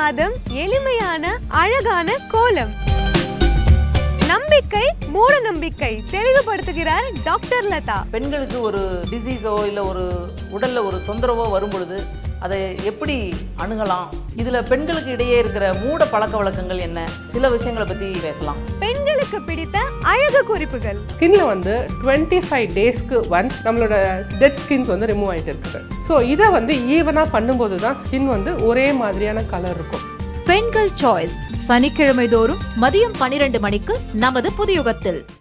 மாதம் எளிமையான அழகான கோலம் நம்பிக்கை மூட நம்பிக்கை தெளிவுபடுத்துகிறார் டாக்டர் லதா பெண்களுக்கு ஒரு டிசீஸோ இல்லை ஒரு உடல்ல ஒரு தொந்தரவோ வரும் பொழுது அதை எப்படி அணுகலாம் இதுல பெண்களுக்கு இடையே இருக்கிற மூட பழக்க வழக்கங்கள் என்ன சில விஷயங்களை பத்தி பேசலாம் பெண்களுக்கு பிடித்த அழகு குறிப்புகள் ஸ்கின்ல வந்து டுவெண்ட்டி ஃபைவ் டேஸ்க்கு ஒன்ஸ் நம்மளோட டெட் ஸ்கின்ஸ் வந்து ரிமூவ் ஆகிட்டு இருக்குது ஸோ இதை வந்து ஈவனாக பண்ணும்போது தான் ஸ்கின் வந்து ஒரே மாதிரியான கலர் இருக்கும் பெண்கள் சாய்ஸ் சனிக்கிழமை தோறும் மதியம் பனிரெண்டு மணிக்கு நமது புதியுகத்தில்